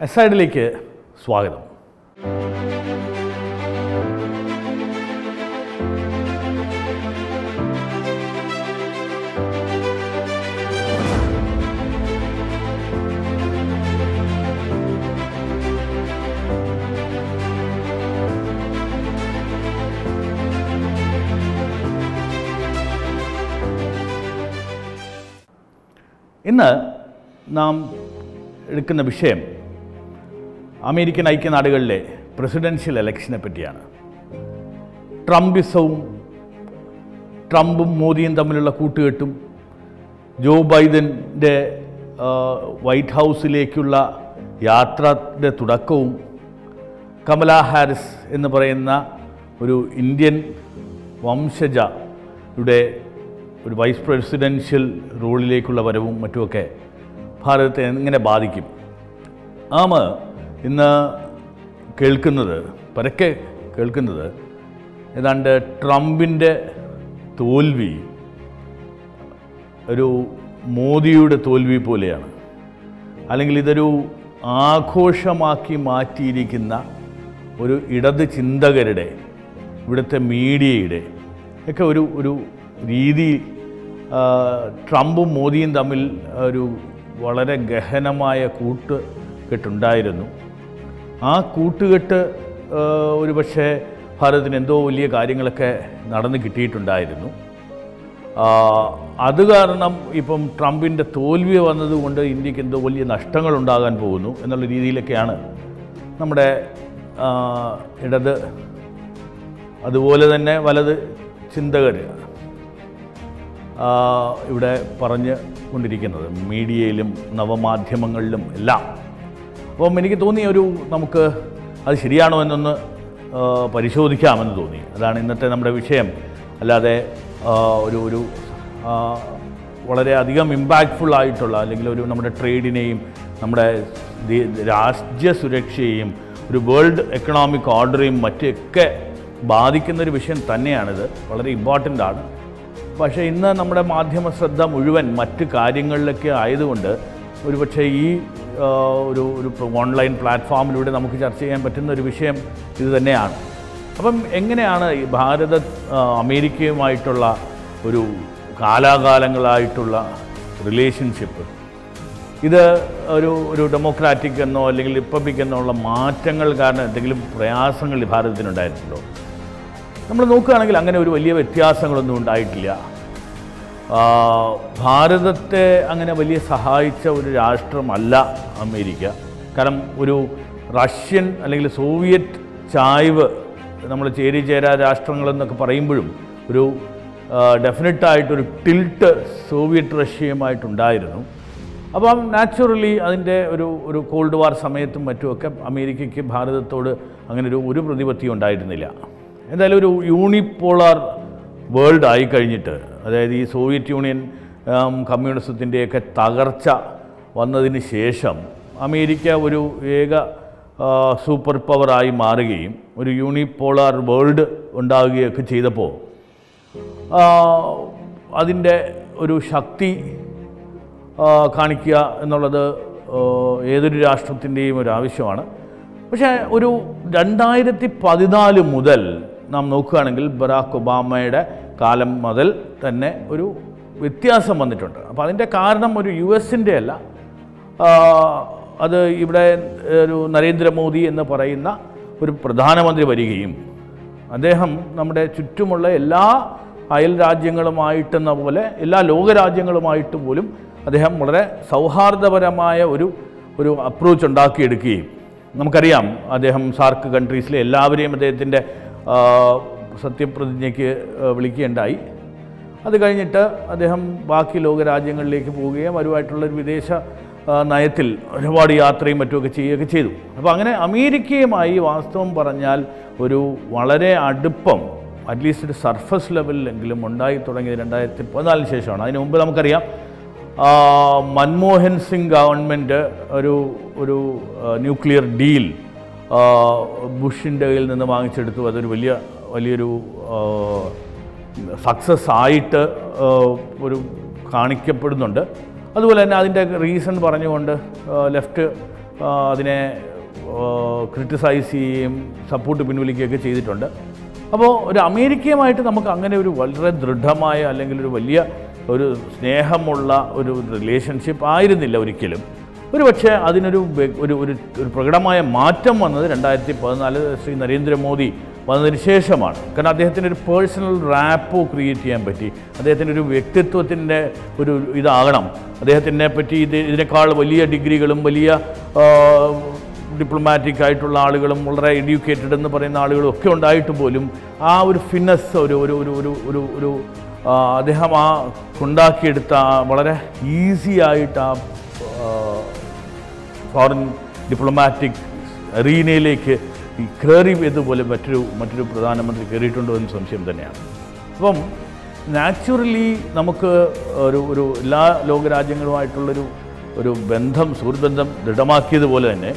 എസൈഡിലേക്ക് സ്വാഗതം ഇന്ന് നാം എടുക്കുന്ന വിഷയം അമേരിക്കൻ ഐക്യനാടുകളിലെ പ്രസിഡൻഷ്യൽ ഇലക്ഷനെ പറ്റിയാണ് ട്രംപിസവും ട്രംപും മോദിയും തമ്മിലുള്ള കൂട്ടുകെട്ടും ജോ ബൈഡൻ്റെ ആ, വൈറ്റ് ഹൗസിലേക്കുള്ള യാത്രയുടെ തുടക്കവും കമല ഹാരിസ് എന്ന് പറയുന്ന ഒരു ഇന്ത്യൻ വംശജയുടെ ഒരു വൈസ് പ്രസിഡൻഷ്യൽ റോളിലേക്കുള്ള വരവും മറ്റുമൊക്കെ ഭാരതത്തെ എങ്ങനെ ബാധിക്കും നാം ഇന്ന് കേൾക്കുന്നത് പരക്കെ കേൾക്കുന്നത് ഏതാണ്ട് ട്രംപിൻ്റെ തോൽവി ഒരു മോദിയുടെ തോൽവി പോലെയാണ് അല്ലെങ്കിൽ ഇതൊരു ആഘോഷമാക്കി മാറ്റിയിരിക്കുന്ന ഒരു ഇടത് ചിന്തകരുടെ ഇവിടുത്തെ മീഡിയയുടെ ഒക്കെ ഒരു ഒരു രീതി ആ, ട്രംപും മോദിയും തമ്മിൽ ഒരു വളരെ ഗഹനമായ കൂട്ടുകെട്ടുണ്ടായിരുന്നു ആ കൂട്ടുകെട്ട് ആ, ഒരു പക്ഷേ ഭാരതത്തിന് എന്തോ വലിയ കാര്യങ്ങളൊക്കെ നടന്ന് കിട്ടിയിട്ടുണ്ടായിരുന്നു ആ, അത് കാരണം ഇപ്പം ട്രംപിൻ്റെ തോൽവി വന്നതുകൊണ്ട് ഇന്ത്യക്ക് എന്തോ വലിയ നഷ്ടങ്ങൾ ഉണ്ടാകാൻ പോകുന്നു എന്നുള്ള രീതിയിലൊക്കെയാണ് നമ്മുടെ ആ, ഇടത് അതുപോലെ തന്നെ വലത് ചിന്തകർ ആ, ഇവിടെ പറഞ്ഞ് കൊണ്ടിരിക്കുന്നത് മീഡിയയിലും നവമാധ്യമങ്ങളിലും എല്ലാം അപ്പം എനിക്ക് തോന്നിയ ഒരു നമുക്ക് അത് ശരിയാണോ എന്നൊന്ന് ആ, പരിശോധിക്കാമെന്ന് തോന്നി അതാണ് ഇന്നത്തെ നമ്മുടെ വിഷയം അല്ലാതെ ആ, ഒരു ഒരു ആ, വളരെ അധികം ഇമ്പാക്റ്റ്ഫുൾ ആയിട്ടുള്ള അല്ലെങ്കിൽ ഒരു നമ്മുടെ ട്രേഡിനെയും നമ്മുടെ ദി- രാജ്യ സുരക്ഷയെയും ഒരു വേൾഡ് എക്കണോമിക് ഓർഡറെയും മറ്റൊക്കെ ബാധിക്കുന്ന ഒരു വിഷയം തന്നെയാണിത് വളരെ ഇമ്പോർട്ടൻ്റ് ആണ് പക്ഷേ ഇന്ന് നമ്മുടെ മാധ്യമ ശ്രദ്ധ മുഴുവൻ മറ്റ് കാര്യങ്ങളിലൊക്കെ ആയതുകൊണ്ട് ഒരുപക്ഷെ ഈ ആ, ഒരു ഒരു ഓൺലൈൻ പ്ലാറ്റ്ഫോമിലൂടെ നമുക്ക് ചർച്ച ചെയ്യാൻ പറ്റുന്ന ഒരു വിഷയം ഇത് തന്നെയാണ് അപ്പം എങ്ങനെയാണ് ഈ ഭാരത ആ, അമേരിക്കയുമായിട്ടുള്ള ഒരു കാലാകാലങ്ങളായിട്ടുള്ള റിലേഷൻഷിപ്പ് ഇത് ഒരു ഒരു ഡെമോക്രാറ്റിക് എന്നോ അല്ലെങ്കിൽ റിപ്പബ്ലിക് എന്നോ ഉള്ള മാറ്റങ്ങൾ കാരണം എന്തെങ്കിലും പ്രയാസങ്ങൾ ഈ ഭാരതത്തിനുണ്ടായിട്ടുണ്ടോ നമ്മൾ നോക്കുകയാണെങ്കിൽ അങ്ങനെ ഒരു വലിയ വ്യത്യാസങ്ങളൊന്നും ഉണ്ടായിട്ടില്ല ആ, ഭാരതത്തെ അങ്ങനെ വലിയ സഹായിച്ച ഒരു രാഷ്ട്രമല്ല അമേരിക്ക കാരണം ഒരു റഷ്യൻ അല്ലെങ്കിൽ സോവിയറ്റ് ചായ്വ് നമ്മൾ ചേരി ചേരാ രാഷ്ട്രങ്ങളെന്നൊക്കെ പറയുമ്പോഴും ഒരു ഡെഫിനറ്റായിട്ടൊരു ടിൽട്ട് സോവിയറ്റ് റഷ്യയുമായിട്ടുണ്ടായിരുന്നു അപ്പം നാച്ചുറലി അതിൻ്റെ ഒരു ഒരു കോൾഡ് വാർ സമയത്തും മറ്റുമൊക്കെ അമേരിക്കയ്ക്ക് ഭാരതത്തോട് അങ്ങനെ ഒരു ഒരു പ്രതിപത്തി ഉണ്ടായിരുന്നില്ല എന്തായാലും ഒരു യൂണിപ്പോളാർ വേൾഡ് ആയി കഴിഞ്ഞിട്ട് അതായത് ഈ സോവിയറ്റ് യൂണിയൻ ആം, കമ്മ്യൂണിസത്തിൻ്റെയൊക്കെ തകർച്ച വന്നതിന് ശേഷം അമേരിക്ക ഒരു ഏക ആ, സൂപ്പർ പവറായി മാറുകയും ഒരു യൂണിപ്പോളാർ വേൾഡ് ഉണ്ടാവുകയൊക്കെ ചെയ്തപ്പോൾ അതിൻ്റെ ഒരു ശക്തി ആ, കാണിക്കുക എന്നുള്ളത് ആ, ഏതൊരു രാഷ്ട്രത്തിൻ്റെയും ഒരു ആവശ്യമാണ് പക്ഷേ ഒരു രണ്ടായിരത്തി പതിനാല് മുതൽ നാം നോക്കുകയാണെങ്കിൽ ബറാക്ക് ഒബാമയുടെ കാലം മുതൽ തന്നെ ഒരു വ്യത്യാസം വന്നിട്ടുണ്ട് അപ്പോൾ അതിൻ്റെ കാരണം ഒരു യു എസിൻ്റെ അല്ല ആ, അത് ഇവിടെ ഒരു നരേന്ദ്രമോദി എന്ന് പറയുന്ന ഒരു പ്രധാനമന്ത്രി വരികയും അദ്ദേഹം നമ്മുടെ ചുറ്റുമുള്ള എല്ലാ അയൽ രാജ്യങ്ങളുമായിട്ടെന്ന പോലെ എല്ലാ ലോകരാജ്യങ്ങളുമായിട്ട് പോലും അദ്ദേഹം വളരെ സൗഹാർദ്ദപരമായ ഒരു ഒരു അപ്രോച്ച് ഉണ്ടാക്കിയെടുക്കുകയും നമുക്കറിയാം അദ്ദേഹം സാർക്ക് കൺട്രീസിലെ എല്ലാവരെയും അദ്ദേഹത്തിൻ്റെ ആ, സത്യപ്രതിജ്ഞയ്ക്ക് ആ, വിളിക്കുകയുണ്ടായി അത് കഴിഞ്ഞിട്ട് അദ്ദേഹം ബാക്കി ലോകരാജ്യങ്ങളിലേക്ക് പോവുകയും അവരുമായിട്ടുള്ള ഒരു വിദേശ ആ, നയത്തിൽ ഒരുപാട് യാത്രയും മറ്റുമൊക്കെ ചെയ്യുകയൊക്കെ ചെയ്തു അപ്പോൾ അങ്ങനെ അമേരിക്കയുമായി വാസ്തവം പറഞ്ഞാൽ ഒരു വളരെ അടുപ്പം അറ്റ്ലീസ്റ്റ് ഒരു സർഫസ് ലെവലിലെങ്കിലും ഉണ്ടായി തുടങ്ങിയത് രണ്ടായിരത്തി പതിനാലിന് ശേഷമാണ് അതിന് മുമ്പ് നമുക്കറിയാം ആ, മൻമോഹൻ സിംഗ് ഗവൺമെൻറ് ഒരു ഒരു ന്യൂക്ലിയർ ഡീൽ ബുഷിൻ്റെ കയ്യിൽ നിന്ന് വാങ്ങിച്ചെടുത്തു അതൊരു വലിയ വലിയൊരു സക്സസ് ആയിട്ട് ആ, ഒരു കാണിക്കപ്പെടുന്നുണ്ട് അതുപോലെ തന്നെ അതിൻ്റെ റീസൺ പറഞ്ഞുകൊണ്ട് ലെഫ്റ്റ് ആ, അതിനെ ക്രിട്ടിസൈസ് ചെയ്യുകയും സപ്പോർട്ട് പിൻവലിക്കുകയൊക്കെ ചെയ്തിട്ടുണ്ട് അപ്പോൾ ഒരു അമേരിക്കയുമായിട്ട് നമുക്ക് അങ്ങനെ ഒരു വളരെ ദൃഢമായ അല്ലെങ്കിൽ ഒരു വലിയ ഒരു സ്നേഹമുള്ള ഒരു റിലേഷൻഷിപ്പ് ആയിരുന്നില്ല ഒരിക്കലും ഒരു പക്ഷേ അതിനൊരു വെ- ഒരു ഒരു ഒരു പ്രകടമായ മാറ്റം വന്നത് രണ്ടായിരത്തി പതിനാല് ശ്രീ നരേന്ദ്രമോദി വന്നതിന് ശേഷമാണ് കാരണം അദ്ദേഹത്തിന് ഒരു പേഴ്സണൽ റാപ്പോ ക്രിയേറ്റ് ചെയ്യാൻ പറ്റി അദ്ദേഹത്തിന് ഒരു വ്യക്തിത്വത്തിൻ്റെ ഒരു ഇതാകണം അദ്ദേഹത്തിനെ പറ്റി ഇത് ഇതിനേക്കാൾ വലിയ ഡിഗ്രികളും വലിയ ഡിപ്ലോമാറ്റിക് ആയിട്ടുള്ള ആളുകളും വളരെ എഡ്യൂക്കേറ്റഡ് എന്ന് പറയുന്ന ആളുകളും ഒക്കെ ഉണ്ടായിട്ട് പോലും ആ ഒരു ഫിനസ് ഒരു ഒരു ഒരു ഒരു ഒരു ഒരു ആ, അദ്ദേഹം ആ ഉണ്ടാക്കിയെടുത്ത ആ വളരെ ഈസി ആയിട്ട് ആ ആ, ഫോറിൻ ഡിപ്ലോമാറ്റിക് അറീനയിലേക്ക് ഈ കയറി ഇതുപോലെ മറ്റൊരു മറ്റൊരു പ്രധാനമന്ത്രി കയറിയിട്ടുണ്ടോ എന്ന് സംശയം തന്നെയാണ് അപ്പം നാച്ചുറലി നമുക്ക് ഒരു ഒരു എല്ലാ ലോകരാജ്യങ്ങളുമായിട്ടുള്ളൊരു ഒരു ബന്ധം സുഹൃത്ബന്ധം ദൃഢമാക്കിയതുപോലെ തന്നെ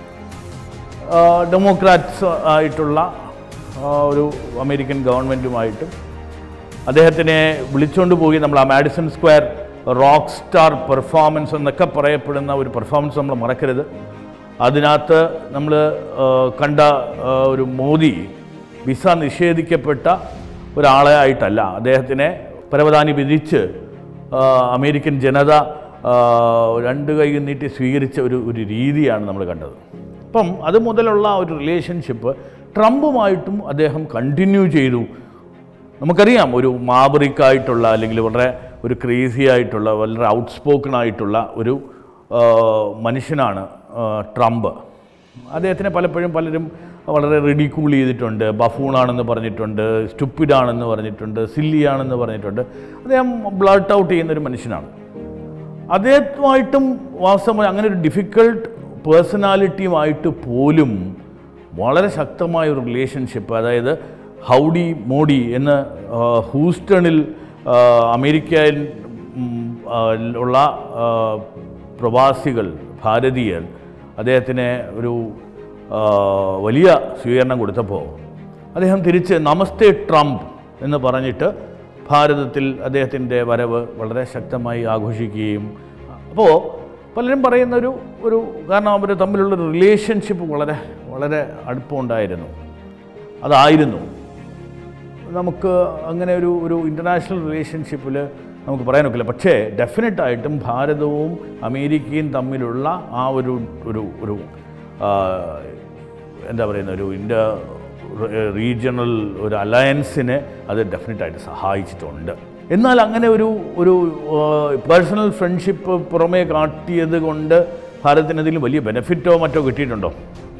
ഡെമോക്രാറ്റ്സ് ആയിട്ടുള്ള ആ, ഒരു അമേരിക്കൻ ഗവൺമെൻറ്റുമായിട്ടും അദ്ദേഹത്തിനെ വിളിച്ചുകൊണ്ട് പോയി നമ്മൾ ആ Madison square rock star performance എന്നൊക്കെ പറയപ്പെടുന്ന ഒരു പെർഫോമൻസ് നമ്മൾ മറക്കരുത് അതിനകത്ത് നമ്മൾ കണ്ട ആ, ഒരു മോദി വിസ നിഷേധിക്കപ്പെട്ട ഒരാളെ ആയിട്ടല്ല അദ്ദേഹത്തിനെ പരവതാനി വിധിച്ച് ആ, അമേരിക്കൻ ജനത ആ, രണ്ട് കൈ നീട്ടി സ്വീകരിച്ച ഒരു ഒരു രീതിയാണ് നമ്മൾ കണ്ടത് അപ്പം അത് മുതലുള്ള ഒരു റിലേഷൻഷിപ്പ് ട്രംപുമായിട്ടും അദ്ദേഹം കണ്ടിന്യൂ ചെയ്തു നമുക്കറിയാം ഒരു മാബറിക്കായിട്ടുള്ള അല്ലെങ്കിൽ വളരെ ഒരു ക്രേസി ആയിട്ടുള്ള വളരെ ഔട്ട് സ്പോക്കൺ ആയിട്ടുള്ള ഒരു ആ, മനുഷ്യനാണ് ആ, ട്രംപ് അദ്ദേഹത്തിനെ പലപ്പോഴും പലരും വളരെ റിഡിക്കൂൾ ചെയ്തിട്ടുണ്ട് ബഫൂണാണെന്ന് പറഞ്ഞിട്ടുണ്ട് സ്റ്റുപ്പിഡാണെന്ന് പറഞ്ഞിട്ടുണ്ട് സില്ലിയാണെന്ന് പറഞ്ഞിട്ടുണ്ട് അദ്ദേഹം ബ്ലഡ് ഔട്ട് ചെയ്യുന്നൊരു മനുഷ്യനാണ് അദ്ദേഹവുമായിട്ടും വാസ്തവമായി അങ്ങനെ ഒരു ഡിഫിക്കൾട്ട് പേഴ്സണാലിറ്റിയുമായിട്ട് പോലും വളരെ ശക്തമായ ഒരു റിലേഷൻഷിപ്പ് അതായത് ഹൗഡി മോഡി എന്ന് ആ, ഹൂസ്റ്റണിൽ ആ, അമേരിക്കയിൽ ഉം, ആ, ഉള്ള ആ, പ്രവാസികൾ ഭാരതീയർ അദ്ദേഹത്തിന് ഒരു ആ, വലിയ സ്വീകരണം കൊടുത്തപ്പോൾ അദ്ദേഹം തിരിച്ച് നമസ്തേ ട്രംപ് എന്ന് പറഞ്ഞിട്ട് ഭാരതത്തിൽ അദ്ദേഹത്തിൻ്റെ വരവ് വളരെ ശക്തമായി ആഘോഷിക്കുകയും അപ്പോൾ പലരും പറയുന്ന ഒരു ഒരു കാരണം അവർ തമ്മിലുള്ള റിലേഷൻഷിപ്പ് വളരെ വളരെ അടുപ്പമുണ്ടായിരുന്നു അതായിരുന്നു നമുക്ക് അങ്ങനെ ഒരു ഒരു ഇൻ്റർനാഷണൽ റിലേഷൻഷിപ്പിൽ നമുക്ക് പറയാനൊക്കില്ല പക്ഷേ ഡെഫിനറ്റായിട്ടും ഭാരതവും അമേരിക്കയും തമ്മിലുള്ള ആ ഒരു ഒരു ഒരു ആ, എന്താ പറയുന്ന ഒരു ഇന്ത്യ റീജിയണൽ ഒരു അലയൻസിനെ അത് ഡെഫിനറ്റായിട്ട് സഹായിച്ചിട്ടുണ്ട് എന്നാൽ അങ്ങനെ ഒരു ഒരു പേഴ്സണൽ ഫ്രണ്ട്ഷിപ്പ് പുറമേ കാട്ടിയത് കൊണ്ട് ഭാരതത്തിന് അതിൽ വലിയ ബെനിഫിറ്റോ മറ്റോ കിട്ടിയിട്ടുണ്ടോ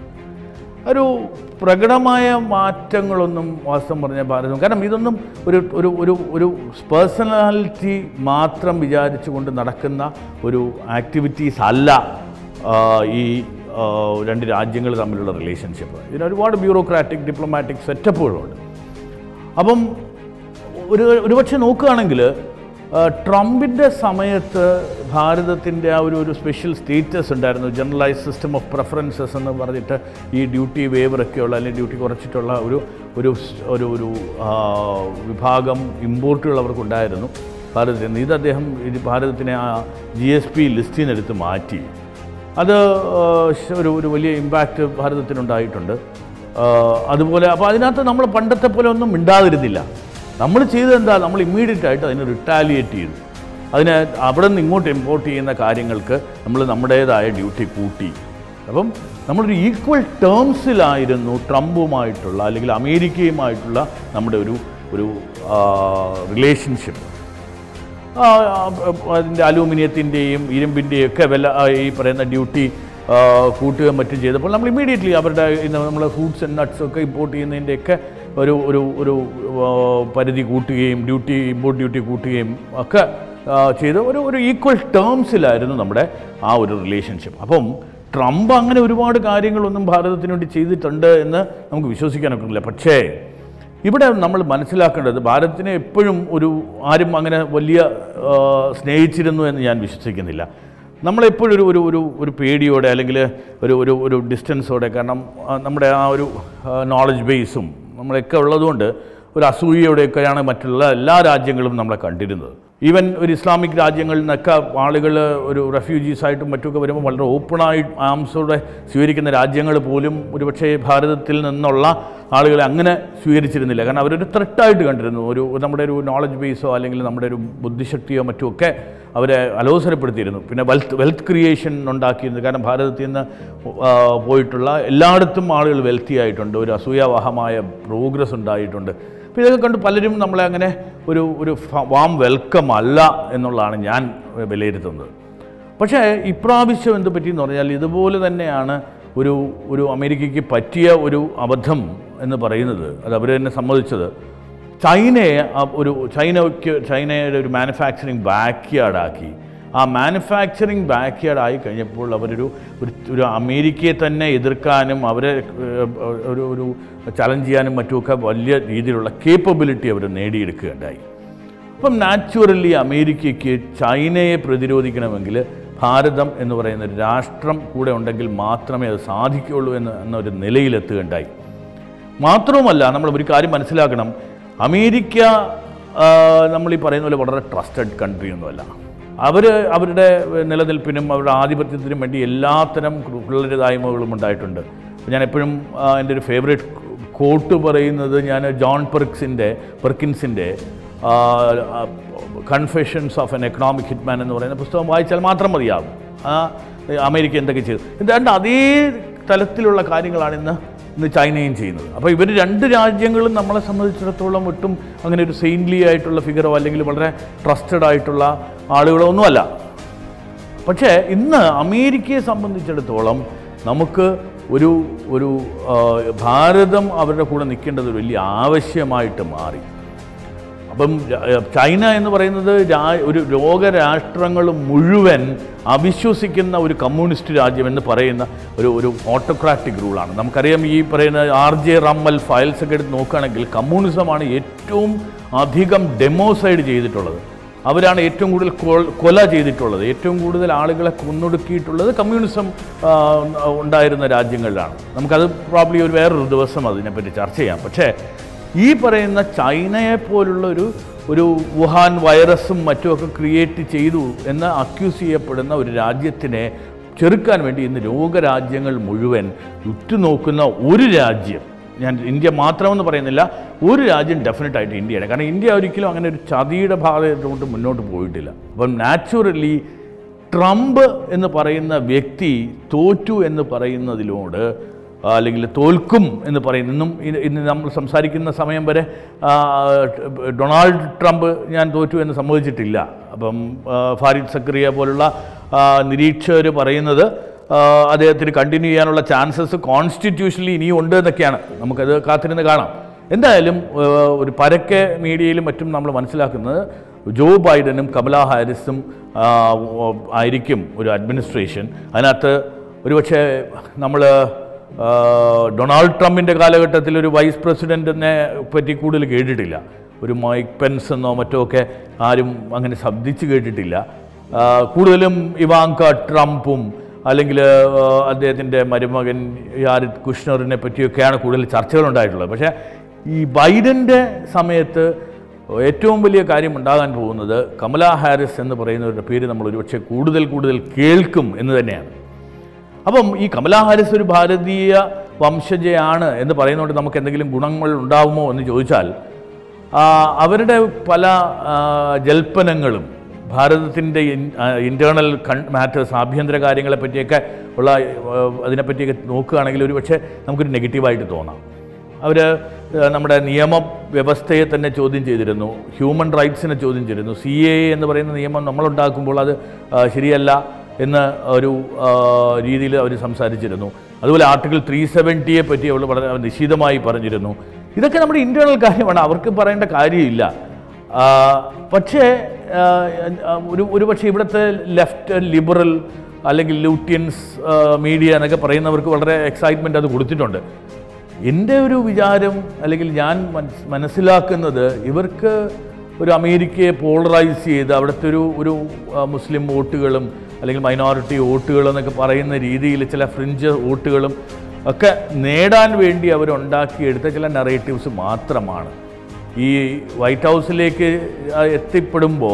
ഒരു പ്രകടമായ മാറ്റങ്ങളൊന്നും വാസ്തവം പറഞ്ഞ ഭാരതം കാരണം ഇതൊന്നും ഒരു ഒരു ഒരു ഒരു പേഴ്സണാലിറ്റി മാത്രം വിചാരിച്ചുകൊണ്ട് നടക്കുന്ന ഒരു ആക്ടിവിറ്റീസ് അല്ല ആ, ഈ ആ, രണ്ട് രാജ്യങ്ങൾ തമ്മിലുള്ള റിലേഷൻഷിപ്പ് ഇതിന് ഒരുപാട് ബ്യൂറോക്രാറ്റിക് ഡിപ്ലോമാറ്റിക് സെറ്റപ്പുകളുണ്ട് അപ്പം ഒരു ഒരുപക്ഷെ നോക്കുകയാണെങ്കിൽ ആ, ട്രംപിൻ്റെ സമയത്ത് ഭാരതത്തിൻ്റെ ആ ഒരു ഒരു സ്പെഷ്യൽ സ്റ്റേറ്റസ് ഉണ്ടായിരുന്നു ജനറലൈസ് സിസ്റ്റം ഓഫ് പ്രിഫറൻസസ് എന്ന് പറഞ്ഞിട്ട് ഈ ഡ്യൂട്ടി വേവറൊക്കെയുള്ള അല്ലെങ്കിൽ ഡ്യൂട്ടി കുറച്ചിട്ടുള്ള ഒരു ഒരു സ്- ഒരു ഒരു ആ, വിഭാഗം ഇമ്പോർട്ടുകൾ അവർക്കുണ്ടായിരുന്നു ഭാരതത്തിൽ നിന്ന് ഇത് അദ്ദേഹം ഇത് ഭാരതത്തിനെ ആ ജി എസ് പി ലിസ്റ്റിൽ നിന്നെടുത്ത് മാറ്റി അത് ആ, ശ- ഒരു ഒരു വലിയ ഇമ്പാക്റ്റ് ഭാരതത്തിനുണ്ടായിട്ടുണ്ട് ആ, അതുപോലെ അപ്പോൾ അതിനകത്ത് നമ്മൾ പണ്ടത്തെ പോലെ ഒന്നും മിണ്ടാതിരുന്നില്ല നമ്മൾ ചെയ്തത് എന്താ നമ്മൾ ഇമ്മീഡിയറ്റ് ആയിട്ട് അതിനെ റിട്ടാലിയേറ്റ് ചെയ്തു അതിന് അവിടെ നിന്ന് ഇങ്ങോട്ട് ഇമ്പോർട്ട് ചെയ്യുന്ന കാര്യങ്ങൾക്ക് നമ്മൾ നമ്മുടേതായ ഡ്യൂട്ടി കൂട്ടി അപ്പം നമ്മളൊരു ഈക്വൽ ടേംസിലായിരുന്നു ട്രംപുമായിട്ടുള്ള അല്ലെങ്കിൽ അമേരിക്കയുമായിട്ടുള്ള നമ്മുടെ ഒരു ഒരു റിലേഷൻഷിപ്പ് ആ, ആ, അതിൻ്റെ അലൂമിനിയത്തിൻ്റെയും ഇരുമ്പിൻ്റെയും ഒക്കെ വില ആ, ഈ പറയുന്ന ഡ്യൂട്ടി ആ, കൂട്ടുകയും മറ്റും ചെയ്തപ്പോൾ നമ്മൾ ഇമ്മീഡിയറ്റ്ലി അവരുടെ നമ്മൾ ഫ്രൂട്ട്സ് ആൻഡ് നട്ട്സ് ഒക്കെ ഇമ്പോർട്ട് ചെയ്യുന്നതിൻ്റെയൊക്കെ ഒരു ഒരു ഒരു ആ, പരിധി കൂട്ടുകയും ഡ്യൂട്ടി ഇമ്പോർട്ട് ഡ്യൂട്ടി കൂട്ടുകയും ഒക്കെ ആ, ചെയ്ത് ഒരു ഒരു ഈക്വൽ ടേംസിലായിരുന്നു നമ്മുടെ ആ ഒരു റിലേഷൻഷിപ്പ് അപ്പം ട്രംപ് അങ്ങനെ ഒരുപാട് കാര്യങ്ങളൊന്നും ഭാരതത്തിന് വേണ്ടി ചെയ്തിട്ടുണ്ട് എന്ന് നമുക്ക് വിശ്വസിക്കാനൊക്കില്ല പക്ഷേ ഇവിടെ നമ്മൾ മനസ്സിലാക്കേണ്ടത് ഭാരതത്തിനെ എപ്പോഴും ഒരു ആരും അങ്ങനെ വലിയ ആ, സ്നേഹിച്ചിരുന്നു എന്ന് ഞാൻ വിശ്വസിക്കുന്നില്ല നമ്മളെപ്പോഴും ഒരു ഒരു ഒരു ഒരു പേടിയോടെ അല്ലെങ്കിൽ ഒരു ഒരു ഒരു ഡിസ്റ്റൻസോടെ കാരണം ആ, നമ്മുടെ ആ ഒരു നോളജ് ബേസും നമ്മളൊക്കെ ഉള്ളതുകൊണ്ട് ഒരു അസൂയയോടെയൊക്കെയാണ് മറ്റുള്ള എല്ലാ രാജ്യങ്ങളും നമ്മളെ കണ്ടിരുന്നത് ഈവൻ ഒരു ഇസ്ലാമിക് രാജ്യങ്ങളിൽ നിന്നൊക്കെ ആളുകൾ ഒരു റെഫ്യൂജീസ് ആയിട്ടും മറ്റുമൊക്കെ വരുമ്പോൾ വളരെ ഓപ്പണായി ആംസോടെ സ്വീകരിക്കുന്ന രാജ്യങ്ങൾ പോലും ഒരുപക്ഷെ ഭാരതത്തിൽ നിന്നുള്ള ആളുകളെ അങ്ങനെ സ്വീകരിച്ചിരുന്നില്ല കാരണം അവരൊരു ത്രെട്ടായിട്ട് കണ്ടിരുന്നു ഒരു നമ്മുടെ ഒരു നോളജ് ബേസോ അല്ലെങ്കിൽ നമ്മുടെ ഒരു ബുദ്ധിശക്തിയോ മറ്റുമൊക്കെ അവരെ അലോസരപ്പെടുത്തിയിരുന്നു പിന്നെ വെൽത്ത് വെൽത്ത് ക്രിയേഷൻ ഉണ്ടാക്കിയിരുന്നു കാരണം ഭാരതത്തിൽ നിന്ന് ആ, പോയിട്ടുള്ള എല്ലായിടത്തും ആളുകൾ വെൽത്തി ആയിട്ടുണ്ട് ഒരു അസൂയാവഹമായ പ്രോഗ്രസ് ഉണ്ടായിട്ടുണ്ട് അപ്പോൾ ഇതൊക്കെ കണ്ട് പലരും നമ്മളെ അങ്ങനെ ഒരു ഒരു വാം വെൽക്കം അല്ല എന്നുള്ളതാണ് ഞാൻ വിലയിരുത്തുന്നത് പക്ഷേ ഇപ്രാവശ്യം എന്ത് പറ്റിയെന്ന് പറഞ്ഞാൽ ഇതുപോലെ തന്നെയാണ് ഒരു ഒരു അമേരിക്കയ്ക്ക് പറ്റിയ ഒരു അബദ്ധം എന്ന് പറയുന്നത് അത് അവർ തന്നെ സമ്മതിച്ചത് ചൈനയെ ആ ഒരു ചൈനയ്ക്ക് ചൈനയുടെ ഒരു മാനുഫാക്ചറിങ് ബാക്ക്യാർഡാക്കി ആ മാനുഫാക്ചറിങ് ബാക്ക്യാർഡ് ആയി കഴിഞ്ഞപ്പോൾ അവരൊരു ഒരു ഒരു അമേരിക്കയെ തന്നെ എതിർക്കാനും അവരെ ഏഹ്, ഒരു ഒരു ചലഞ്ച് ചെയ്യാനും മറ്റുമൊക്കെ വലിയ രീതിയിലുള്ള കേപ്പബിലിറ്റി അവർ നേടിയെടുക്കുകയുണ്ടായി അപ്പം നാച്ചുറലി അമേരിക്കയ്ക്ക് ചൈനയെ പ്രതിരോധിക്കണമെങ്കിൽ ഭാരതം എന്ന് പറയുന്ന ഒരു രാഷ്ട്രം കൂടെ ഉണ്ടെങ്കിൽ മാത്രമേ അത് സാധിക്കുകയുള്ളൂ എന്ന് എന്നൊരു നിലയിലെത്തുകയുണ്ടായി മാത്രവുമല്ല നമ്മൾ ഒരു കാര്യം മനസ്സിലാക്കണം അമേരിക്ക ആ, നമ്മൾ ഈ പറയുന്ന പോലെ വളരെ ട്രസ്റ്റഡ് കൺട്രി ഒന്നുമല്ല അവർ അവരുടെ നിലനിൽപ്പിനും അവരുടെ ആധിപത്യത്തിനും വേണ്ടി എല്ലാത്തരം ക്രൂരതായ്മകളും ഉണ്ടായിട്ടുണ്ട് ഞാൻ എപ്പോഴും ആ, എൻ്റെ ഒരു ഫേവറേറ്റ് കോട്ട് പറയുന്നത് ഞാൻ ജോൺ പെർക്സിൻ്റെ പെർക്കിൻസിൻ്റെ confessions of an economic hitman എന്ന് പറയുന്ന പുസ്തകം വായിച്ചാൽ മാത്രം മതിയാകും ആ, അമേരിക്ക എന്തൊക്കെ ചെയ്തു എന്താണ്ട് അതേ തലത്തിലുള്ള കാര്യങ്ങളാണ് ഇന്ന് ഇന്ന് ചൈനയും ചെയ്യുന്നത് അപ്പോൾ ഇവർ രണ്ട് രാജ്യങ്ങളും നമ്മളെ സംബന്ധിച്ചിടത്തോളം ഒട്ടും അങ്ങനെ ഒരു സെയിൻലി ആയിട്ടുള്ള ഫിഗറോ അല്ലെങ്കിൽ വളരെ ട്രസ്റ്റഡ് ആയിട്ടുള്ള ആളുകളോ ഒന്നുമല്ല പക്ഷേ ഇന്ന് അമേരിക്കയെ സംബന്ധിച്ചിടത്തോളം നമുക്ക് ഒരു ഒരു ആ, ഭാരതം അവരുടെ കൂടെ നിൽക്കേണ്ടത് ഒരു വലിയ ആവശ്യമായിട്ട് മാറി അപ്പം ര- ചൈന എന്ന് പറയുന്നത് രാ- ഒരു ലോകരാഷ്ട്രങ്ങൾ മുഴുവൻ അവിശ്വസിക്കുന്ന ഒരു കമ്മ്യൂണിസ്റ്റ് രാജ്യം എന്ന് പറയുന്ന ഒരു ഒരു ഓട്ടോക്രാറ്റിക് റൂളാണ് നമുക്കറിയാം ഈ പറയുന്ന ആർ ജെ റമ്മൽ ഫയൽസ് ഒക്കെ എടുത്ത് നോക്കുകയാണെങ്കിൽ കമ്മ്യൂണിസമാണ് ഏറ്റവും അധികം ഡെമോസൈഡ് ചെയ്തിട്ടുള്ളത് അവരാണ് ഏറ്റവും കൂടുതൽ കൊ- കൊല ചെയ്തിട്ടുള്ളത് ഏറ്റവും കൂടുതൽ ആളുകളെ കൊന്നൊടുക്കിയിട്ടുള്ളത് കമ്മ്യൂണിസം ആ, ഉണ്ടായിരുന്ന രാജ്യങ്ങളിലാണ് നമുക്കത് പ്രോബ്ലി ഒരു വേറൊരു ദിവസം അതിനെപ്പറ്റി ചർച്ച ചെയ്യാം പക്ഷേ ഈ പറയുന്ന ചൈനയെ പോലുള്ള ഒരു ഒരു വുഹാൻ വൈറസും മറ്റുമൊക്കെ ക്രിയേറ്റ് ചെയ്തു എന്ന് അക്യൂസ് ചെയ്യപ്പെടുന്ന ഒരു രാജ്യത്തിനെ ചെറുക്കാൻ വേണ്ടി ഇന്ന് ലോകരാജ്യങ്ങൾ മുഴുവൻ ഉറ്റുനോക്കുന്ന ഒരു രാജ്യം ഞാൻ ഇന്ത്യ മാത്രമെന്ന് പറയുന്നില്ല ഒരു രാജ്യം ഡെഫിനറ്റ് ആയിട്ട് ഇന്ത്യയാണ് കാരണം ഇന്ത്യ ഒരിക്കലും അങ്ങനെ ഒരു ചതിയുടെ ഭാഗത്തോട്ട് മുന്നോട്ട് പോയിട്ടില്ല അപ്പം നാച്ചുറലി ട്രംപ് എന്ന് പറയുന്ന വ്യക്തി തോറ്റു എന്ന് പറയുന്നതിലൂടെ ആ, അല്ലെങ്കിൽ തോൽക്കും എന്ന് പറയുന്നു ഇന്നും ഇ- ഇന്ന് നമ്മൾ സംസാരിക്കുന്ന സമയം വരെ ആ, ഡൊണാൾഡ് ട്രംപ് ഞാൻ തോറ്റു എന്ന് സമ്മതിച്ചിട്ടില്ല അപ്പം ആ, ഫാരിദ് സക്രിയ പോലുള്ള നിരീക്ഷകർ പറയുന്നത് ആ, അദ്ദേഹത്തിന് കണ്ടിന്യൂ ചെയ്യാനുള്ള ചാൻസസ് കോൺസ്റ്റിറ്റ്യൂഷനലി ഇനിയും ഉണ്ട് എന്നൊക്കെയാണ് നമുക്കത് കാത്തിരുന്ന് കാണാം എന്തായാലും ആ, ഒരു പരക്കെ മീഡിയയിലും മറ്റും നമ്മൾ മനസ്സിലാക്കുന്നത് ജോ ബൈഡനും കമല ഹാരിസും ആ, ആയിരിക്കും ഒരു അഡ്മിനിസ്ട്രേഷൻ അതിനകത്ത് ഒരുപക്ഷെ നമ്മൾ ഡൊണാൾഡ് ട്രംപിൻ്റെ കാലഘട്ടത്തിൽ ഒരു വൈസ് പ്രസിഡൻറ്റിനെ പറ്റി കൂടുതൽ കേട്ടിട്ടില്ല ഒരു മൈക്ക് പെൻസ് എന്നോ മറ്റോ ഒക്കെ ആരും അങ്ങനെ ശബ്ദിച്ച് കേട്ടിട്ടില്ല ആ, കൂടുതലും ഇവാങ്ക ട്രംപും അല്ലെങ്കിൽ അദ്ദേഹത്തിൻ്റെ മരുമകൻ യാരിദ് കുഷ്ണറിനെ പറ്റിയൊക്കെയാണ് കൂടുതൽ ചർച്ചകളുണ്ടായിട്ടുള്ളത് പക്ഷേ ഈ ബൈഡൻ്റെ സമയത്ത് ഏറ്റവും വലിയ കാര്യം ഉണ്ടാകാൻ പോകുന്നത് കമല ഹാരിസ് എന്ന് പറയുന്നവരുടെ പേര് നമ്മൾ ഒരുപക്ഷെ കൂടുതൽ കൂടുതൽ കേൾക്കും എന്ന് തന്നെയാണ് അപ്പം ഈ കമലാ ഹാരിസ് ഒരു ഭാരതീയ വംശജയാണ് എന്ന് പറയുന്നതുകൊണ്ട് നമുക്ക് എന്തെങ്കിലും ഗുണങ്ങൾ ഉണ്ടാകുമോ എന്ന് ചോദിച്ചാൽ ആ, അവരുടെ പല ആ, ജൽപ്പനങ്ങളും ഭാരതത്തിൻ്റെ ഇൻറ്റേർണൽ കൺ മാറ്റേഴ്സ് ആഭ്യന്തര കാര്യങ്ങളെ പറ്റിയൊക്കെ ഉള്ള ആ, അതിനെപ്പറ്റിയൊക്കെ നോക്കുകയാണെങ്കിൽ ഒരു പക്ഷേ നമുക്കൊരു നെഗറ്റീവായിട്ട് തോന്നാം അവർ നമ്മുടെ നിയമ വ്യവസ്ഥയെ തന്നെ ചോദ്യം ചെയ്തിരുന്നു ഹ്യൂമൻ റൈറ്റ്സിനെ ചോദ്യം ചെയ്തിരുന്നു സി എ എന്ന് പറയുന്ന നിയമം നമ്മളുണ്ടാക്കുമ്പോൾ അത് ആ, ശരിയല്ല എന്ന് ഒരു രീതിയിൽ അവർ സംസാരിച്ചിരുന്നു അതുപോലെ ആർട്ടിക്കിൾ ത്രീ സെവൻറ്റിയെ പറ്റി അവൾ വളരെ നിശിതമായി പറഞ്ഞിരുന്നു ഇതൊക്കെ നമ്മുടെ ഇൻറ്റേർണൽ കാര്യമാണ് അവർക്ക് പറയേണ്ട കാര്യമില്ല ആ, പക്ഷേ ആ, ആ, ഒരു ഒരു പക്ഷേ ഇവിടുത്തെ ലെഫ്റ്റ് ലിബറൽ അല്ലെങ്കിൽ ലൂട്ടിയൻസ് മീഡിയ എന്നൊക്കെ പറയുന്നവർക്ക് വളരെ എക്സൈറ്റ്മെൻറ്റ് അത് കൊടുത്തിട്ടുണ്ട് എൻ്റെ ഒരു വിചാരം അല്ലെങ്കിൽ ഞാൻ മനസ് മനസ്സിലാക്കുന്നത് ഇവർക്ക് ഒരു അമേരിക്കയെ പോളറൈസ് ചെയ്ത് അവിടുത്തെ ഒരു ഒരു ആ, മുസ്ലിം വോട്ടുകളും അല്ലെങ്കിൽ മൈനോറിറ്റി വോട്ടുകളും എന്നൊക്കെ പറയുന്ന രീതിയിൽ ചില ഫ്രിഞ്ച് വോട്ടുകളും ഒക്കെ നേടാൻ വേണ്ടി അവരുണ്ടാക്കിയെടുത്ത ചില നറേറ്റീവ്സ് മാത്രമാണ് ഈ വൈറ്റ് ഹൗസിലേക്ക് ആ, എത്തിപ്പെടുമ്പോൾ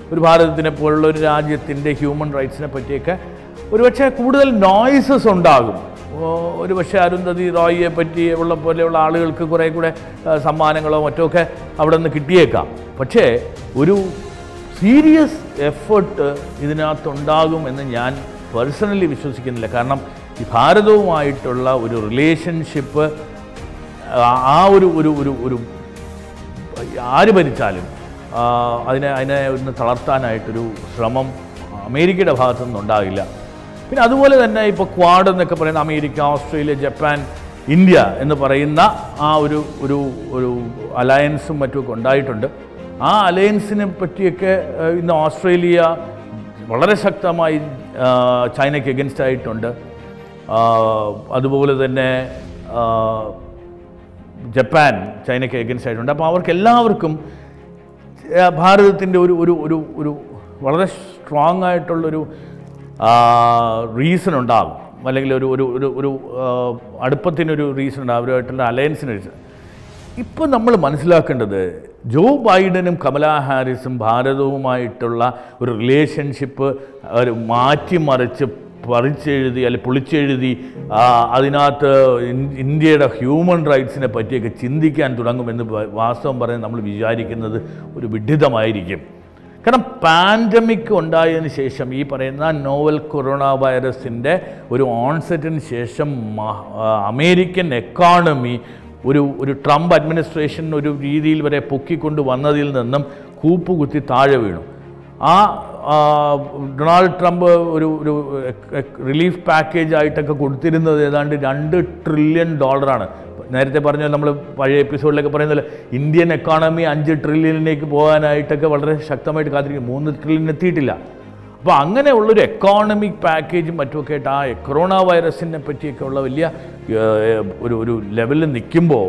ഒരു ഭാരതത്തിനെ പോലുള്ള ഒരു രാജ്യത്തിൻ്റെ ഹ്യൂമൻ റൈറ്റ്സിനെ പറ്റിയൊക്കെ ഒരുപക്ഷെ കൂടുതൽ നോയ്സസ് ഉണ്ടാകും ഓ, ഒരുപക്ഷെ അരുന്ധതി റോയിയെ പറ്റി ഉള്ള പോലെയുള്ള ആളുകൾക്ക് കുറേ കൂടെ ആ, സമ്മാനങ്ങളോ മറ്റോ ഒക്കെ അവിടെ നിന്ന് കിട്ടിയേക്കാം പക്ഷേ ഒരു സീരിയസ് എഫേർട്ട് ഇതിനകത്തുണ്ടാകും എന്ന് ഞാൻ പേഴ്സണലി വിശ്വസിക്കുന്നില്ല കാരണം ഈ ഭാരതവുമായിട്ടുള്ള ഒരു റിലേഷൻഷിപ്പ് ആ ഒരു ഒരു ഒരു ഒരു ആര് ഭരിച്ചാലും ആ, അതിനെ അതിനെ ഒന്ന് തളർത്താനായിട്ടൊരു ശ്രമം അമേരിക്കയുടെ ഭാഗത്തു നിന്നുണ്ടാകില്ല പിന്നെ അതുപോലെ തന്നെ ഇപ്പോൾ ക്വാഡ് എന്നൊക്കെ പറയുന്ന അമേരിക്ക ഓസ്ട്രേലിയ ജപ്പാൻ ഇന്ത്യ എന്ന് പറയുന്ന ആ ഒരു ഒരു ഒരു അലയൻസും മറ്റുമൊക്കെ ഉണ്ടായിട്ടുണ്ട് ആ അലയൻസിനെ പറ്റിയൊക്കെ ഏഹ്, ഇന്ന് ഓസ്ട്രേലിയ വളരെ ശക്തമായി ആ, ചൈനയ്ക്ക് എഗൻസ്റ്റ് ആയിട്ടുണ്ട് ആ, അതുപോലെ തന്നെ ആ, ജപ്പാൻ ചൈനയ്ക്ക് എഗൻസ്റ്റ് ആയിട്ടുണ്ട് അപ്പോൾ അവർക്ക് എല്ലാവർക്കും ഭാരതത്തിൻ്റെ ഒരു ഒരു ഒരു ഒരു വളരെ സ്ട്രോങ് ആയിട്ടുള്ളൊരു റീസൺ ഉണ്ടാകും അല്ലെങ്കിൽ ഒരു ഒരു ഒരു ഒരു ആ, അടുപ്പത്തിനൊരു റീസൺ ഉണ്ടാകും അവരുമായിട്ടുള്ള അലയൻസിന് റീസൺ ഇപ്പം നമ്മൾ മനസ്സിലാക്കേണ്ടത് ജോ ബൈഡനും കമലാ ഹാരിസും ഭാരതവുമായിട്ടുള്ള ഒരു റിലേഷൻഷിപ്പ് ഒരു മാറ്റിമറിച്ച് പറിച്ചെഴുതി അല്ലെ പൊളിച്ചെഴുതി ആ, അതിനകത്ത് ഇൻ- ഇന്ത്യയുടെ ഹ്യൂമൻ റൈറ്റ്സിനെ പറ്റിയൊക്കെ ചിന്തിക്കാൻ തുടങ്ങുമെന്ന് വ- വാസ്തവം പറയാൻ നമ്മൾ വിചാരിക്കുന്നത് ഒരു വിഡ്ഢിതമായിരിക്കും കാരണം പാൻഡമിക് ഉണ്ടായതിന് ശേഷം ഈ പറയുന്ന നോവൽ കൊറോണ വൈറസിൻ്റെ ഒരു ഓൺസെറ്റിന് ശേഷം മ- ആ, അമേരിക്കൻ എക്കോണമി ഒരു ഒരു ട്രംപ് അഡ്മിനിസ്ട്രേഷൻ ഒരു രീതിയിൽ വരെ പൊക്കിക്കൊണ്ട് വന്നതിൽ നിന്നും കൂപ്പുകുത്തി താഴെ വീണു ആ ആ, ഡൊണാൾഡ് ട്രംപ് ഒരു ഒരു റിലീഫ് പാക്കേജ് ആയിട്ടൊക്കെ കൊടുത്തിരുന്നത് ഏതാണ്ട് രണ്ട് ട്രില്യൺ ഡോളറാണ് നേരത്തെ പറഞ്ഞ നമ്മൾ പഴയ എപ്പിസോഡിലൊക്കെ പറയുന്നത് ഇന്ത്യൻ എക്കോണമി അഞ്ച് ട്രില്യണിലേക്ക് പോകാനായിട്ടൊക്കെ വളരെ ശക്തമായിട്ട് കാത്തിരിക്കും മൂന്ന് ട്രില്യൺ എത്തിയിട്ടില്ല അപ്പോൾ അങ്ങനെയുള്ളൊരു എക്കോണമിക് പാക്കേജും മറ്റുമൊക്കെ ആയിട്ട് ആ കൊറോണ വൈറസിനെ പറ്റിയൊക്കെ ഉള്ള വലിയ ഏഹ്, ഒരു ഒരു ലെവലിൽ നിൽക്കുമ്പോൾ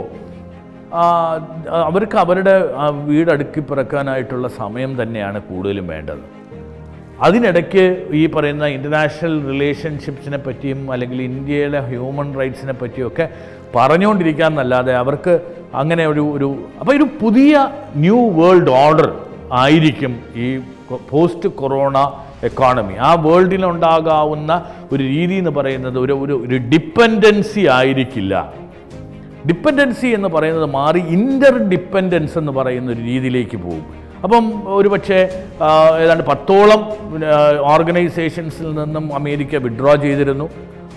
അവർക്ക് അവരുടെ ആ വീട് അടുക്കി പിറക്കാനായിട്ടുള്ള സമയം തന്നെയാണ് കൂടുതലും വേണ്ടത് അതിനിടയ്ക്ക് ഈ പറയുന്ന ഇൻ്റർനാഷണൽ റിലേഷൻഷിപ്സിനെ പറ്റിയും അല്ലെങ്കിൽ ഇന്ത്യയിലെ ഹ്യൂമൻ റൈറ്റ്സിനെ പറ്റിയൊക്കെ പറഞ്ഞുകൊണ്ടിരിക്കാൻ എന്നല്ലാതെ അവർക്ക് അങ്ങനെ ഒരു ഒരു അപ്പോൾ ഒരു പുതിയ ന്യൂ വേൾഡ് ഓർഡർ ആയിരിക്കും ഈ പോസ്റ്റ് കൊറോണ എക്കോണമി ആ വേൾഡിലുണ്ടാകാവുന്ന ഒരു രീതി എന്ന് പറയുന്നത് ഒരു ഒരു ഒരു ഡിപ്പെൻഡൻസി ആയിരിക്കില്ല ഡിപ്പെൻഡൻസി എന്ന് പറയുന്നത് മാറി ഇൻ്റർ ഡിപ്പെൻഡൻസ് എന്ന് പറയുന്ന ഒരു രീതിയിലേക്ക് പോകും അപ്പം ഒരുപക്ഷെ ആ, ഏതാണ്ട് പത്തോളം ഓർഗനൈസേഷൻസിൽ നിന്നും അമേരിക്ക വിഡ്രോ ചെയ്തിരുന്നു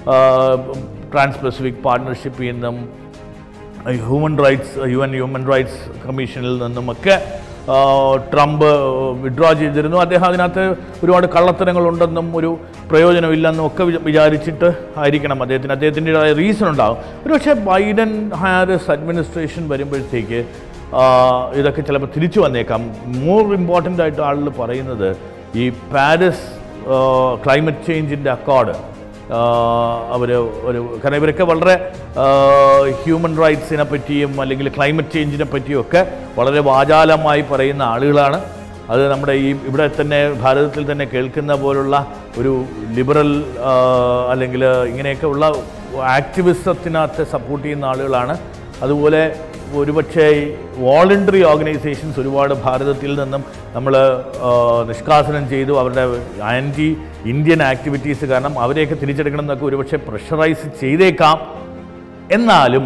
ട്രാൻസ് പസഫിക് പാർട്ട്ണർഷിപ്പിൽ നിന്നും human rights U N human rights കമ്മീഷനിൽ നിന്നുമൊക്കെ ആ, ട്രംപ് വിഡ്രോ ചെയ്തിരുന്നു അദ്ദേഹം അതിനകത്ത് ഒരുപാട് കള്ളത്തരങ്ങളുണ്ടെന്നും ഒരു പ്രയോജനമില്ലെന്നും ഒക്കെ വിച- വിചാരിച്ചിട്ട് ആയിരിക്കണം അദ്ദേഹത്തിന് അദ്ദേഹത്തിൻ്റെതായ റീസൺ ഉണ്ടാകും ഒരുപക്ഷെ ബൈഡൻ ഹാരിസ് അഡ്മിനിസ്ട്രേഷൻ വരുമ്പോഴത്തേക്ക് ആ, ഇതൊക്കെ ചിലപ്പോൾ തിരിച്ചു വന്നേക്കാം മോർ ഇമ്പോർട്ടൻ്റ് ആയിട്ട് ആളുകൾ പറയുന്നത് ഈ പാരീസ് ക്ലൈമറ്റ് ചേഞ്ചിൻ്റെ അക്കോർഡ് അവർ ഒരു കാരണം ഇവരൊക്കെ വളരെ ഹ്യൂമൻ റൈറ്റ്സിനെ പറ്റിയും അല്ലെങ്കിൽ ക്ലൈമറ്റ് ചേഞ്ചിനെ പറ്റിയും ഒക്കെ വളരെ വാചാലമായി പറയുന്ന ആളുകളാണ് അത് നമ്മുടെ ഈ ഇവിടെ തന്നെ ഭാരതത്തിൽ തന്നെ കേൾക്കുന്ന പോലുള്ള ഒരു ലിബറൽ അല്ലെങ്കിൽ ഇങ്ങനെയൊക്കെ ഉള്ള ആക്ടിവിസത്തിനകത്ത് സപ്പോർട്ട് ചെയ്യുന്ന ആളുകളാണ് അതുപോലെ ഒരുപക്ഷെ വോളണ്ടറി ഓർഗനൈസേഷൻസ് ഒരുപാട് ഭാരതത്തിൽ നിന്നും നമ്മൾ നിഷ്കാസനം ചെയ്തു അവരുടെ ആൻറ്റി ഇന്ത്യൻ ആക്ടിവിറ്റീസ് കാരണം അവരെയൊക്കെ തിരിച്ചെടുക്കണം എന്നൊക്കെ ഒരുപക്ഷെ പ്രഷറൈസ് ചെയ്തേക്കാം എന്നാലും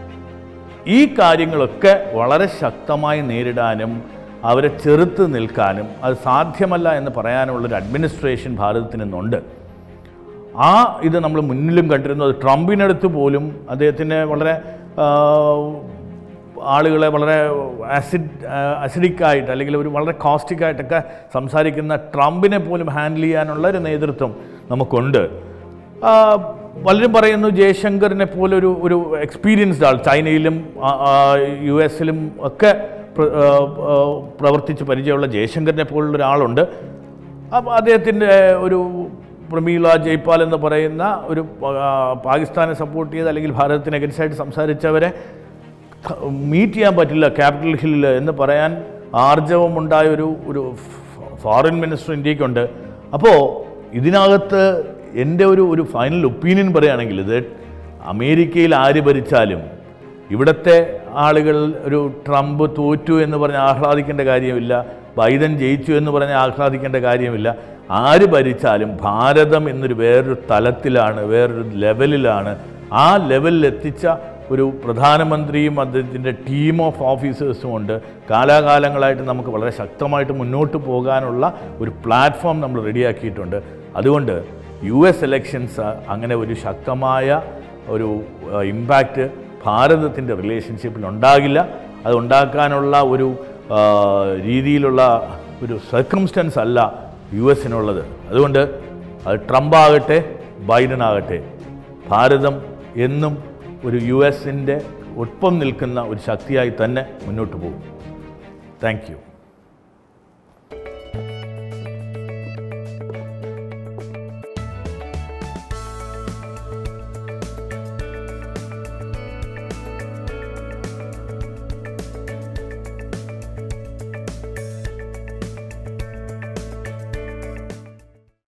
ഈ കാര്യങ്ങളൊക്കെ വളരെ ശക്തമായി നേരിടാനും അവരെ ചെറുത്ത് നിൽക്കാനും അത് സാധ്യമല്ല എന്ന് പറയാനുള്ളൊരു അഡ്മിനിസ്ട്രേഷൻ ഭാരതത്തിന് ഇന്നുണ്ട് ആ ഇത് നമ്മൾ മുന്നിലും കണ്ടിരുന്നത് ട്രംപിനടുത്ത് പോലും അദ്ദേഹത്തിന് വളരെ ആ, ആളുകളെ വളരെ ആസിഡ് അസിഡിക് ആയിട്ട് അല്ലെങ്കിൽ ഒരു വളരെ കോസ്റ്റിക് ആയിട്ടൊക്കെ സംസാരിക്കുന്ന ട്രംപിനെ പോലും ഹാൻഡിൽ ചെയ്യാനുള്ള ഒരു നേതൃത്വം നമുക്കുണ്ട് ആ, പലരും പറയുന്നു ജയശങ്കറിനെ പോലെ ഒരു ഒരു എക്സ്പീരിയൻസ്ഡ് ആൾ ചൈനയിലും ആ, ആ, യു എസിലും ഒക്കെ പ്ര- ആ, ആ, പ്രവർത്തിച്ച് പരിചയമുള്ള ജയശങ്കറിനെ പോലുള്ള ഒരാളുണ്ട് അപ്പോൾ അദ്ദേഹത്തിൻ്റെ ഒരു പ്രമീള ജയ്പാൽ എന്ന് പറയുന്ന ഒരു ആ, പാകിസ്ഥാനെ സപ്പോർട്ട് ചെയ്ത് അല്ലെങ്കിൽ ഭാരതത്തിന് അഗൻസ്റ്റായിട്ട് സംസാരിച്ചവരെ മീറ്റ് ചെയ്യാൻ പറ്റില്ല ക്യാപിറ്റൽ ഹില്ലിൽ എന്ന് പറയാൻ ആർജവമുണ്ടായ ഒരു ഒരു ഫോറിൻ മിനിസ്റ്റർ ഇന്ത്യക്കുണ്ട് അപ്പോൾ ഇതിനകത്ത് എൻ്റെ ഒരു ഒരു ഫൈനൽ ഒപ്പീനിയൻ പറയുകയാണെങ്കിൽ ഇത് അമേരിക്കയിൽ ആര് ഭരിച്ചാലും ഇവിടുത്തെ ആളുകൾ ഒരു ട്രംപ് തോറ്റു എന്ന് പറഞ്ഞ് ആഹ്ലാദിക്കേണ്ട കാര്യമില്ല ബൈഡൻ ജയിച്ചു എന്ന് പറഞ്ഞ് ആഹ്ലാദിക്കേണ്ട കാര്യമില്ല ആര് ഭരിച്ചാലും ഭാരതം എന്നൊരു വേറൊരു തലത്തിലാണ് വേറൊരു ലെവലിലാണ് ആ ലെവലിൽ എത്തിച്ച ഒരു പ്രധാനമന്ത്രിയും അദ്ദേഹത്തിൻ്റെ ടീം ഓഫ് ഓഫീസേഴ്സും ഉണ്ട് കാലാകാലങ്ങളായിട്ട് നമുക്ക് വളരെ ശക്തമായിട്ട് മുന്നോട്ട് പോകാനുള്ള ഒരു പ്ലാറ്റ്ഫോം നമ്മൾ റെഡിയാക്കിയിട്ടുണ്ട് അതുകൊണ്ട് യു എസ് എലക്ഷൻസ് അങ്ങനെ ഒരു ശക്തമായ ഒരു ഇമ്പാക്റ്റ് ഭാരതത്തിൻ്റെ റിലേഷൻഷിപ്പിൽ ഉണ്ടാകില്ല അത് ഉണ്ടാക്കാനുള്ള ഒരു ആ, രീതിയിലുള്ള ഒരു സർക്കംസ്റ്റൻസ് അല്ല യു എസിനുള്ളത് അതുകൊണ്ട് അത് ട്രംപ് ആകട്ടെ ബൈഡൻ ആകട്ടെ ഭാരതം എന്നും ഒരു യു എസിൻ്റെ ഒപ്പം നിൽക്കുന്ന ഒരു ശക്തിയായി തന്നെ മുന്നോട്ട് പോകും താങ്ക് യു